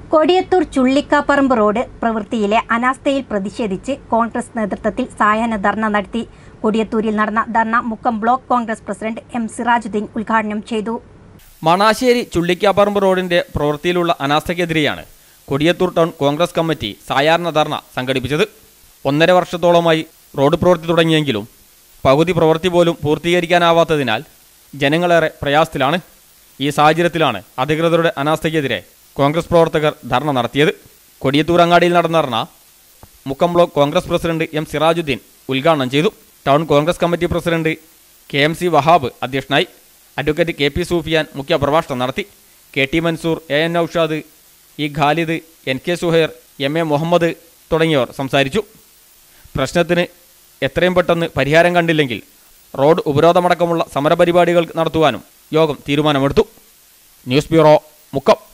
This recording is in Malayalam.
കൊടിയത്തൂർ ചുള്ളിക്കാപ്പറമ്പ് റോഡ് പ്രവൃത്തിയിലെ അനാസ്ഥയിൽ പ്രതിഷേധിച്ച് കോൺഗ്രസ് നേതൃത്വത്തിൽ സായാഹ്ന ധർണ നടത്തി കൊടിയത്തൂരിൽ നടന്ന dharna Mukkam block Congress president M Sirajuddin ഉദ്ഘാടനം ചെയ്തു മണാശ്ശേരി ചുള്ളിക്കാപ്പറമ്പ് റോഡിന്റെ പ്രവൃത്തിയിലുള്ള അനാസ്ഥയ്ക്കെതിരെയാണ് കൊടിയത്തൂർ ടൗൺ കോൺഗ്രസ് കമ്മിറ്റി സായാഹ്ന ധർണ സംഘടിപ്പിച്ചത് ഒന്നര വർഷത്തോളമായി റോഡ് പ്രവൃത്തി തുടങ്ങിയെങ്കിലും പകുതി പ്രവൃത്തി പോലും പൂർത്തീകരിക്കാനാവാത്തതിനാൽ ജനങ്ങളേറെ പ്രയാസത്തിലാണ് ഈ സാഹചര്യത്തിലാണ് അധികൃതരുടെ അനാസ്ഥയ്ക്കെതിരെ കോൺഗ്രസ് പ്രവർത്തകർ ധർണ നടത്തിയത് കൊടിയത്തൂർ അങ്ങാടിയിൽ നടന്ന dharna Mukkam block Congress president M Sirajuddin ഉദ്ഘാടനം ചെയ്തു town Congress committee president K M C Wahab അധ്യക്ഷനായി അഡ്വക്കേറ്റ് കെ പി സൂഫിയാൻ മുഖ്യ പ്രഭാഷണം നടത്തി K T Mansoor A N Naushad E Khalid N K Suhair M A Muhammad തുടങ്ങിയവർ സംസാരിച്ചു പ്രശ്നത്തിന് എത്രയും പെട്ടെന്ന് പരിഹാരം കണ്ടില്ലെങ്കിൽ റോഡ് ഉപരോധമടക്കമുള്ള സമരപരിപാടികൾ നടത്തുവാനും യോഗം തീരുമാനമെടുത്തു ന്യൂസ് ബ്യൂറോ മുക്കം